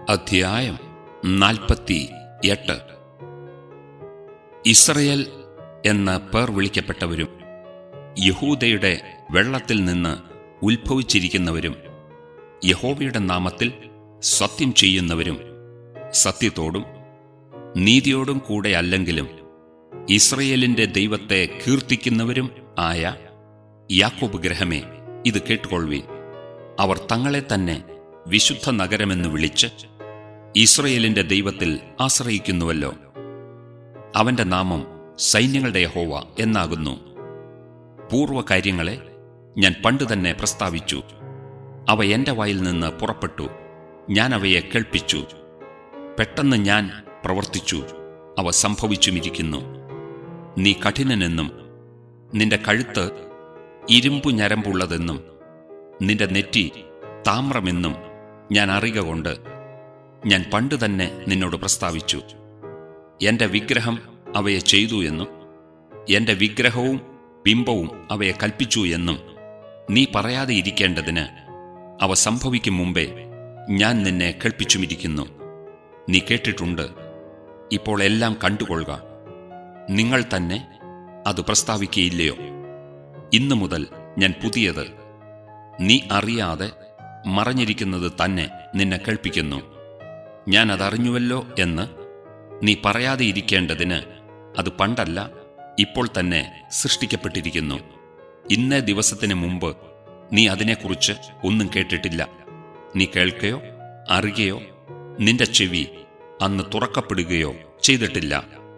അധ്യായം നാൽപ്പത്തി എട്ട് ഇസ്രയേൽ എന്ന് പേർ വിളിക്കപ്പെട്ടവരും യഹൂദയുടെ വെള്ളത്തിൽ നിന്ന് ഉത്ഭവിച്ചിരിക്കുന്നവരും യഹോവയുടെ നാമത്തിൽ സത്യം ചെയ്യുന്നവരും സത്യത്തോടും നീതിയോടും കൂടെ അല്ലെങ്കിലും ഇസ്രയേലിന്റെ ദൈവത്തെ കീർത്തിക്കുന്നവരും ആയ യാക്കോബ് ഗ്രഹമേ ഇത് കേട്ടുകൊള്ളുവീൻ അവർ തങ്ങളെ തന്നെ വിശുദ്ധ നഗരമെന്ന് വിളിച്ച് ഇസ്രയേലിന്റെ ദൈവത്തിൽ ആശ്രയിക്കുന്നുവല്ലോ അവന്റെ നാമം സൈന്യങ്ങളുടെ യഹോവ എന്നാകുന്നു പൂർവ്വകാര്യങ്ങളെ ഞാൻ പണ്ട് തന്നെ പ്രസ്താവിച്ചു അവ എന്റെ വായിൽ നിന്ന് പുറപ്പെട്ടു ഞാൻ അവയെ കേൾപ്പിച്ചു പെട്ടെന്ന് ഞാൻ പ്രവർത്തിച്ചു അവ സംഭവിച്ചുമിരിക്കുന്നു നീ കഠിനനെന്നും നിന്റെ കഴുത്ത് ഇരുമ്പു ഞരമ്പുള്ളതെന്നും നിന്റെ നെറ്റി താമ്രമെന്നും ഞാൻ അറിയുക കൊണ്ട് ഞാൻ പണ്ട് തന്നെ നിന്നോട് പ്രസ്താവിച്ചു എന്റെ വിഗ്രഹം അവയെ ചെയ്തു എന്നും എന്റെ വിഗ്രഹവും ബിംബവും അവയെ കൽപ്പിച്ചു എന്നും നീ പറയാതെ ഇരിക്കേണ്ടതിന് അവ സംഭവിക്കും മുമ്പേ ഞാൻ നിന്നെ കേൾപ്പിച്ചുമിരിക്കുന്നു നീ കേട്ടിട്ടുണ്ട് ഇപ്പോൾ എല്ലാം കണ്ടുകൊള്ളുക നിങ്ങൾ തന്നെ അത് പ്രസ്താവിക്കുകയില്ലയോ ഇന്നു മുതൽ ഞാൻ പുതിയത് നീ അറിയാതെ മറഞ്ഞിരിക്കുന്നത് തന്നെ നിന്നെ കേൾപ്പിക്കുന്നു ഞാൻ അതറിഞ്ഞുവല്ലോ എന്ന് നീ പറയാതെ ഇരിക്കേണ്ടതിന് അത് പണ്ടല്ല ഇപ്പോൾ തന്നെ സൃഷ്ടിക്കപ്പെട്ടിരിക്കുന്നു ഇന്നേ ദിവസത്തിന് മുമ്പ് നീ അതിനെക്കുറിച്ച് ഒന്നും കേട്ടിട്ടില്ല നീ കേൾക്കുകയോ അറിയുകയോ നിന്റെ ചെവി അന്ന് തുറക്കപ്പെടുകയോ ചെയ്തിട്ടില്ല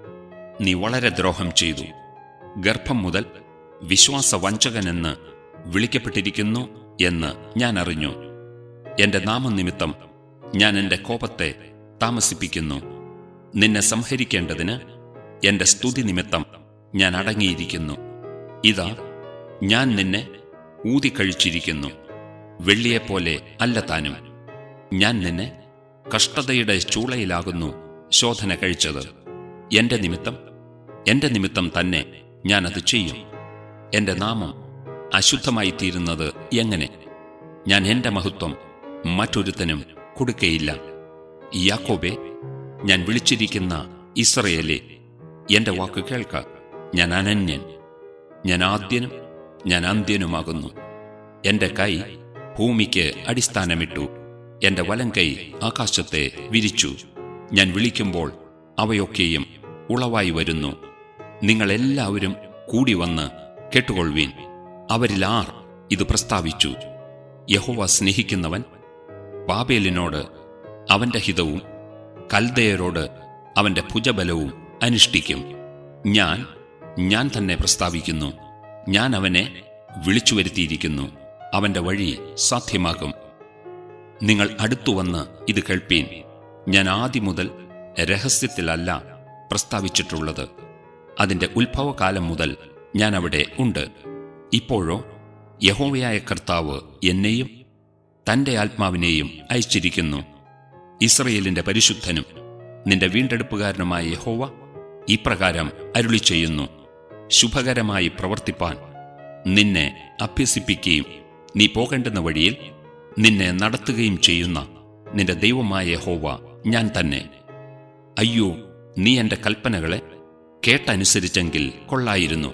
നീ വളരെ ദ്രോഹം ചെയ്തു ഗർഭം മുതൽ വിശ്വാസവഞ്ചകനെന്ന് വിളിക്കപ്പെട്ടിരിക്കുന്നു എന്ന് ഞാൻ അറിഞ്ഞു എന്റെ നാമനിമിത്തം ഞാൻ എന്റെ കോപത്തെ താമസിപ്പിക്കുന്നു നിന്നെ സംഹരിക്കേണ്ടതിന് എന്റെ സ്തുതി നിമിത്തം ഞാൻ അടങ്ങിയിരിക്കുന്നു ഇതാ ഞാൻ നിന്നെ ഊതിക്കഴിച്ചിരിക്കുന്നു വെള്ളിയെപ്പോലെ അല്ല താനും ഞാൻ നിന്നെ കഷ്ടതയുടെ ചൂളയിലാകുന്നു ശോധന കഴിച്ചത് എന്റെ നിമിത്തം എന്റെ നിമിത്തം തന്നെ ഞാൻ അത് ചെയ്യും എന്റെ നാമം അശുദ്ധമായി തീരുന്നത് എങ്ങനെ ഞാൻ എന്റെ മഹത്വം മറ്റൊരുത്തനും കൊടുക്കയില്ല യാക്കോബെ ഞാൻ വിളിച്ചിരിക്കുന്ന ഇസ്രയേലെ എന്റെ വാക്ക് കേൾക്ക ഞാൻ അനന്യൻ ഞാൻ ആദ്യനും ഞാൻ അന്ത്യനുമാകുന്നു എന്റെ കൈ ഭൂമിക്ക് അടിസ്ഥാനമിട്ടു എന്റെ വലം കൈ ആകാശത്തെ വിരിച്ചു ഞാൻ വിളിക്കുമ്പോൾ അവയൊക്കെയും ഉളവായി വരുന്നു നിങ്ങളെല്ലാവരും കൂടി വന്ന് കേട്ടുകൊള്ളുവീൻ അവരിൽ ആർ ഇത് പ്രസ്താവിച്ചു യഹോവ സ്നേഹിക്കുന്നവൻ ബാബേലിനോട് അവന്റെ ഹിതവും കൽദയരോട് അവന്റെ ഭുജബലവും അനുഷ്ഠിക്കും ഞാൻ ഞാൻ തന്നെ പ്രസ്താവിക്കുന്നു ഞാൻ അവനെ വിളിച്ചു വരുത്തിയിരിക്കുന്നു അവന്റെ വഴി സാധ്യമാകും നിങ്ങൾ അടുത്തുവന്ന് ഇത് കേൾപ്പീൻ ഞാൻ ആദ്യം മുതൽ രഹസ്യത്തിലല്ല പ്രസ്താവിച്ചിട്ടുള്ളത് അതിന്റെ ഉത്ഭവകാലം മുതൽ ഞാൻ അവിടെ ഉണ്ട് ഇപ്പോഴോ യഹോവയായ കർത്താവ് എന്നെയും തന്റെ ആത്മാവിനെയും അയച്ചിരിക്കുന്നു ഇസ്രയേലിന്റെ പരിശുദ്ധനും നിന്റെ വീണ്ടെടുപ്പുകാരനുമായ യഹോവ ഇപ്രകാരം അരുളി ചെയ്യുന്നു ശുഭകരമായി പ്രവർത്തിപ്പാൻ നിന്നെ അഭ്യസിപ്പിക്കുകയും നീ പോകേണ്ടുന്ന വഴിയിൽ നിന്നെ നടത്തുകയും ചെയ്യുന്ന നിന്റെ ദൈവമായ യഹോവ ഞാൻ തന്നെ അയ്യോ നീ എന്റെ കൽപ്പനകളെ കേട്ടനുസരിച്ചെങ്കിൽ കൊള്ളായിരുന്നു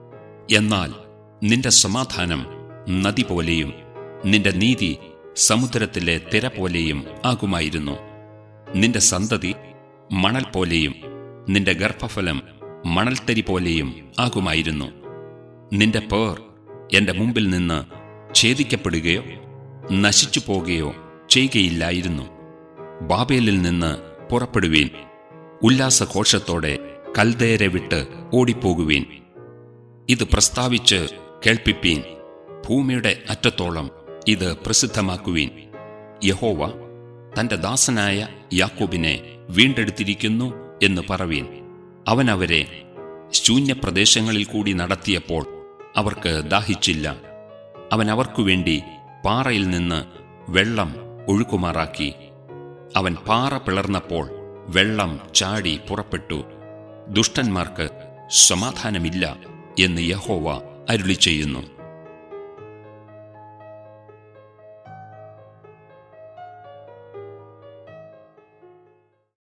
എന്നാൽ നിന്റെ സമാധാനം നദി പോലെയും നിന്റെ നീതി സമുദ്രത്തിലെ തിര പോലെയും ആകുമായിരുന്നു നിന്റെ സന്തതി മണൽ പോലെയും നിന്റെ ഗർഭഫലം മണൽത്തരി പോലെയും ആകുമായിരുന്നു നിന്റെ പേർ എന്റെ മുമ്പിൽ നിന്ന് ഛേദിക്കപ്പെടുകയോ നശിച്ചു പോകുകയോ ചെയ്യുകയില്ലായിരുന്നു ബാബേലിൽ നിന്ന് പുറപ്പെടുവീൻ ഉല്ലാസഘോഷത്തോടെ കൽദേരെ വിട്ട് ഓടിപ്പോകുവീൻ ഇത് പ്രസ്താവിച്ച് കേൾപ്പിപ്പീൻ ഭൂമിയുടെ അറ്റത്തോളം ഇത് പ്രസിദ്ധമാക്കുവീൻ യഹോവ തന്റെ ദാസനായ യാക്കോബിനെ വീണ്ടെടുത്തിരിക്കുന്നു എന്ന് പറവീൻ അവൻ അവരെ ശൂന്യപ്രദേശങ്ങളിൽ കൂടി നടത്തിയപ്പോൾ അവർക്ക് ദാഹിച്ചില്ല അവൻ അവർക്കുവേണ്ടി പാറയിൽ നിന്ന് വെള്ളം ഒഴുക്കുമാറാക്കി അവൻ പാറ പിളർന്നപ്പോൾ വെള്ളം ചാടി പുറപ്പെട്ടു ദുഷ്ടന്മാർക്ക് സമാധാനമില്ല എന്ന് യഹോവ അരുളി ചെയ്യുന്നു